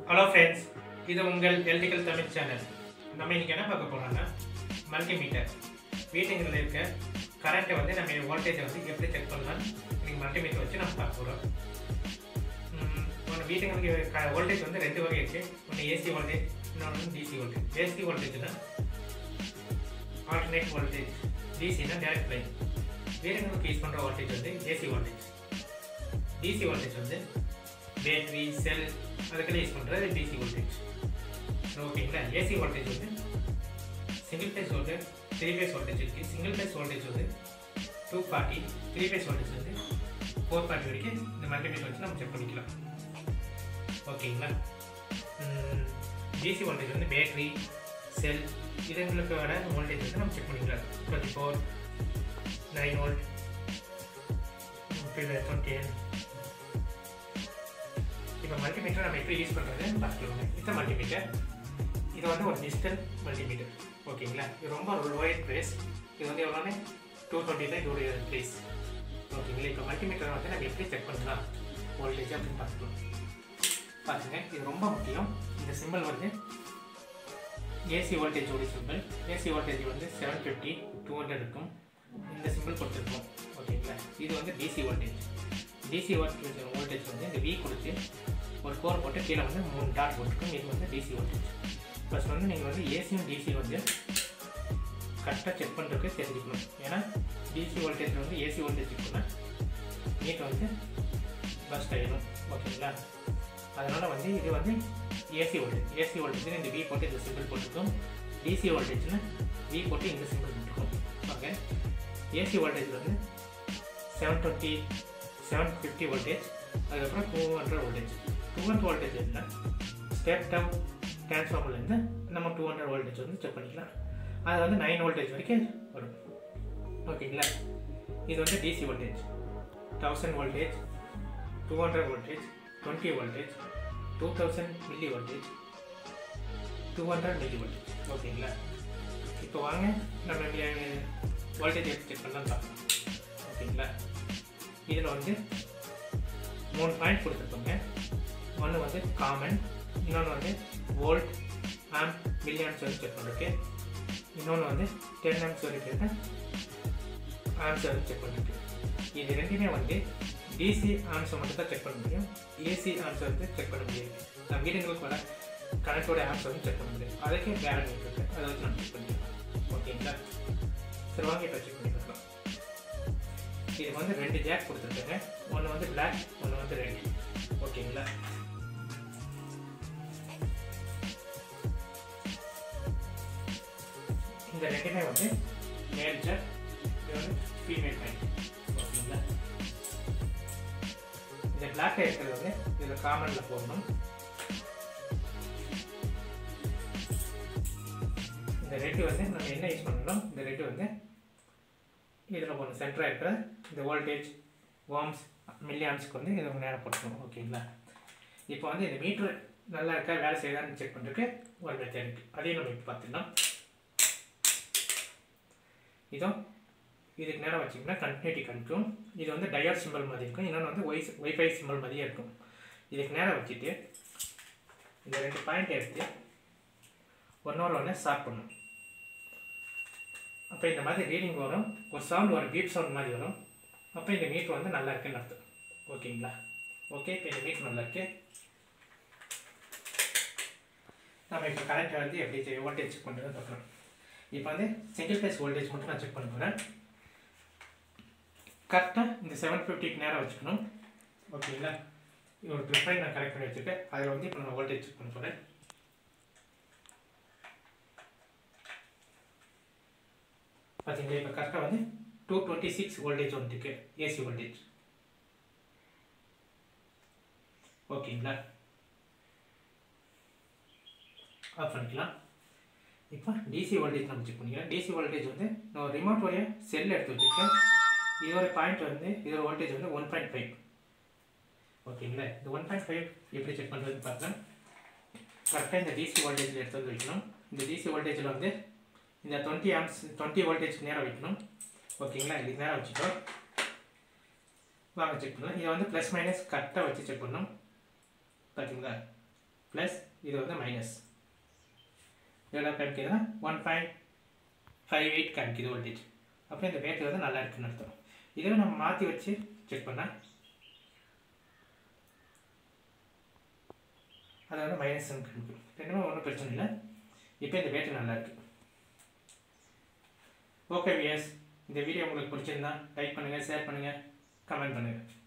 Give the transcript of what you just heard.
hello friends இது உங்கள் electrical Tamil channel நம்ம இன்னைக்கு என்ன பார்க்க போறோம்னா மல்டிமீட்டர் வீட்டுங்களில் இருக்க கரண்ட்டை வந்து நம்ம வோல்டேஜை வந்து எப்படி செக் பண்ணலாம் இன்னைக்கு மல்டிமீட்டர் வச்சு நம்ம பார்க்க போகிறோம் ஒன்று வீட்டுங்களுக்கு வோல்டேஜ் வந்து ரெண்டு வகை இருக்குது ஒன்று ஏசி வோல்டேஜ் இன்னொன்று டிசி வோல்டேஜ் ஏசி வோல்டேஜ்னா ஆல்டர்னேட் வோல்டேஜ் டிசினா டேரக்ட் லைன் வீடுங்களுக்கு யூஸ் பண்ணுற வோல்டேஜ் வந்து ஏசி வோல்டேஜ் டிசி வோல்டேஜ் வந்து பேட்டரி செல் அதுக்கெல்லாம் யூஸ் பண்ணுறது டிசி வோல்டேஜ் ஓகேங்களா ஏசி வோல்டேஜ் வந்து single phase voltage three phase voltage இருக்குது சிங்கிள் ஃபேஸ் வோல்டேஜ் வந்து two forty three phase voltage வந்து ஃபோர் ஃபார்ட்டி வரைக்கும் இந்த மல்டிமீட்டர் வச்சு நம்ம செக் பண்ணிக்கலாம் ஓகேங்களா டிசி வோல்டேஜ் வந்து பேட்டரி செல் இதுங்களுக்கு வர வோல்டேஜ் வந்து நம்ம செக் பண்ணிக்கலாம் twenty four nine volt twenty இப்போ மல்டிமீட்டர் நம்ம எப்படி யூஸ் பண்ணுறதுன்னு பார்த்துக்கலாங்க இந்த மல்டிமீட்டர் இது வந்து ஒரு டிஜிட்டல் மல்டிமீட்டர் ஓகேங்களா இது ரொம்ப லோயர் ப்ரைஸ் இது வந்து எவ்வளோன்னு டூ டுவெண்ட்டி தான் இதோடைய ப்ரைஸ் ஓகேங்களா இப்போ மல்டிமீட்டரை வந்து நம்ம எப்படி செக் பண்ணலாம் வோல்டேஜ் அப்படின்னு பார்த்துக்கலாம் பாருங்க இது ரொம்ப முக்கியம் இந்த சிம்பிள் வந்து ஏசி வோல்டேஜோட சிம்பிள் ஏசி வோல்டேஜ் வந்து செவன் ஃபிஃப்டி டூ ஹண்ட்ரட் இருக்கும் இந்த சிம்பிள் கொடுத்துருக்கோம் ஓகேங்களா இது வந்து DC voltage DC voltage voltage வந்து இந்த வி கொடுத்து ஒரு கோர் போட்டு கீழே வந்து மூணு டாட் போட்டிருக்கும் இது வந்து டிசி வோல்டேஜ் ஃபஸ்ட் வந்து நீங்கள் வந்து ஏசியும் டிசி வந்து கரெக்டாக செக் பண்ணுறதுக்கு தெரிஞ்சுக்கணும் ஏன்னா டிசி வோல்டேஜ் வந்து ஏசி வோல்டேஜ் இருக்குன்னா மீட் வந்து பஸ்ட் ஆகிடும் ஓகேங்களா அதனால் வந்து இது வந்து ஏசி வோல்டேஜ் ஏசி வோல்டேஜ் இந்த வி போட்டு இந்த சிம்பிள் போட்டிருக்கும் டிசி வோல்டேஜ்னு வி போட்டு இந்த சிம்பிள் போட்டிருக்கும் ஓகே ஏசி வோல்டேஜ் வந்து seven twenty seven fifty voltage அதுக்கப்புறம் two hundred voltage two hundred voltage இல்லை ஸ்டெப் டவுன் டிரான்ஸ்ஃபார்மர்லேருந்து நம்ம டூ ஹண்ட்ரட் வோல்டேஜ் வந்து செக் பண்ணிக்கலாம் அது வந்து நைன் வோல்டேஜ் வரைக்கும் வரும் ஓகேங்களா இது வந்து DC voltage thousand voltage two hundred voltage twenty voltage two thousand milli voltage two hundred milli voltage ஓகேங்களா இப்போ வாங்க நம்ம வோல்டேஜ் எப்படி செக் பண்ணலாம் பார்க்கலாம் ஓகேங்களா இதில் வந்து மூணு பாயிண்ட் கொடுத்துருக்கோங்க ஒன்று வந்து காமன் இன்னொன்று வந்து வோல்ட் ஆம் மில்லி ஆம்ஸ் வரைக்கும் செக் பண்ணிருக்கு இன்னொன்று வந்து டென் ஆம்ஸ் வரைக்கும் இருக்க ஆம்ஸ் வரைக்கும் செக் பண்ணிருக்கு இது ரெண்டுமே வந்து டிசி ஆம்ஸை மட்டும் தான் செக் பண்ண முடியும் ஏசி ஆம்ஸை வந்து செக் பண்ண முடியாது நம்ம வீடுங்களுக்கு வர கனெக்டோட ஆம்ஸ் வந்து செக் பண்ண முடியாது அதுக்கே பேரண்ட் இருக்குது அதை வச்சு நம்ம செக் பண்ணிக்கலாம் ஓகேங்களா சரி வாங்க இப்போ செக் பண்ணி பார்க்கலாம் இதுக்கு வந்து ரெண்டு ஜாக் கொடுத்துருக்கேங்க ஒன்று வந்து பிளாக் ஒன்று வந்து ரெட் ஓகேங்களா இந்த ரெண்டுமே வந்து மேல் ஜாக் இது வந்து ஃபீமேல் பாயிண்ட் ஓகேங்களா இந்த பிளாக்காக இருக்கிறது வந்து இதில் காமனில் போடணும் இந்த ரெட்டு வந்து நம்ம என்ன யூஸ் பண்ணணும் இந்த ரெட்டு வந்து இதில் கொஞ்சம் சென்டராக இருக்கிற இந்த வோல்டேஜ் ஓம்ஸ் மில்லி ஆம்ஸ்க்கு வந்து இதை நேரம் போட்டுக்கணும் ஓகேங்களா இப்போ வந்து இந்த மீட்ரு நல்லா இருக்கா வேலை செய்யுதான்னு செக் பண்ணுறதுக்கு ஒரு மெத்தட் இருக்குது அதையும் நம்ம இப்போ பார்த்துக்கலாம் இதுவும் இதுக்கு நேரம் வச்சிங்கன்னா கண்டினியூட்டி காமிக்கும் இது வந்து டயர் சிம்பிள் மாதிரி இருக்கும் இன்னொன்று வந்து ஒய் ஒய்ஃபை சிம்பிள் மாதிரியே இருக்கும் இதுக்கு நேரம் வச்சுட்டு இந்த ரெண்டு பாயிண்ட் எடுத்து ஒன்னோட ஒன்று ஸ்டார்ட் பண்ணணும் அப்போ இந்த மாதிரி ரீடிங் வரும் ஒரு சவுண்ட் வரும் பீப் சவுண்ட் மாதிரி வரும் அப்போ இந்த மீட்ரு வந்து நல்லா இருக்குன்னு அர்த்தம் ஓகேங்களா ஓகே இப்போ இந்த மீட்ரு நல்லா இருக்கு நம்ம இப்போ கரண்ட் வந்து எப்படி வோல்டேஜ் செக் பண்ணுறது பார்க்கலாம் இப்போ வந்து சிங்கிள் ஃபேஸ் வோல்டேஜ் மட்டும் நான் செக் பண்ண போகிறேன் கரெக்டாக இந்த செவன் ஃபிஃப்டிக்கு நேரம் வச்சுக்கணும் ஓகேங்களா ஒரு ப்ரிஃபைன் நான் கனெக்ட் பண்ணி வச்சுருக்கேன் அதில் வந்து இப்போ நான் வோல்டேஜ் செக் பண்ண போகிறேன் பார்த்தீங்களா இப்போ கரெக்டாக வந்து டூ டுவெண்ட்டி சிக்ஸ் வோல்டேஜ் வந்துருக்கு ஏசி வோல்டேஜ் ஓகேங்களா ஆஃப் பண்ணிக்கலாம் இப்போ டிசி வோல்டேஜ் நம்ம செக் பண்ணிக்கலாம் டிசி வோல்டேஜ் வந்து நான் ரிமோட் வழியாக செல் எடுத்து வச்சுருக்கேன் இதோட பாயிண்ட் வந்து இதோட வோல்டேஜ் வந்து ஒன் பாயிண்ட் ஃபைவ் ஓகேங்களா இந்த ஒன் பாயிண்ட் ஃபைவ் எப்படி செக் பண்ணுறதுன்னு பார்த்தா கரெக்டாக இந்த டிசி வோல்டேஜில் எடுத்து வந்து வைக்கணும் இந்த டிசி வோல்டேஜில் வந்து இந்த டுவெண்ட்டி ஆம்ஸ் டுவெண்ட்டி வோல்டேஜ்க்கு நேரம் வைக்கணும் ஓகேங்களா இதுக்கு நேரம் வச்சுட்டோம் வாங்க செக் பண்ணலாம் இதை வந்து ப்ளஸ் மைனஸ் கரெக்டாக வச்சு செக் பண்ணணும் பார்த்தீங்களா ப்ளஸ் இது வந்து மைனஸ் இதெல்லாம் காமிக்கிறதுனா ஒன் பாயிண்ட் ஃபைவ் எயிட் காமிக்குது வோல்டேஜ் அப்போ இந்த பேட்டரி வந்து நல்லா இருக்குன்னு அர்த்தம் இதுவே நம்ம மாற்றி வச்சு செக் பண்ணால் அது வந்து மைனஸ் காமிக்கும் ரெண்டுமே ஒன்றும் பிரச்சனை இல்லை இப்போ இந்த பேட்டரி நல்லா இருக்கு ஓகே வியஸ் இந்த வீடியோ உங்களுக்கு பிடிச்சிருந்தா லைக் பண்ணுங்கள் ஷேர் பண்ணுங்கள் கமெண்ட் பண்ணுங்கள்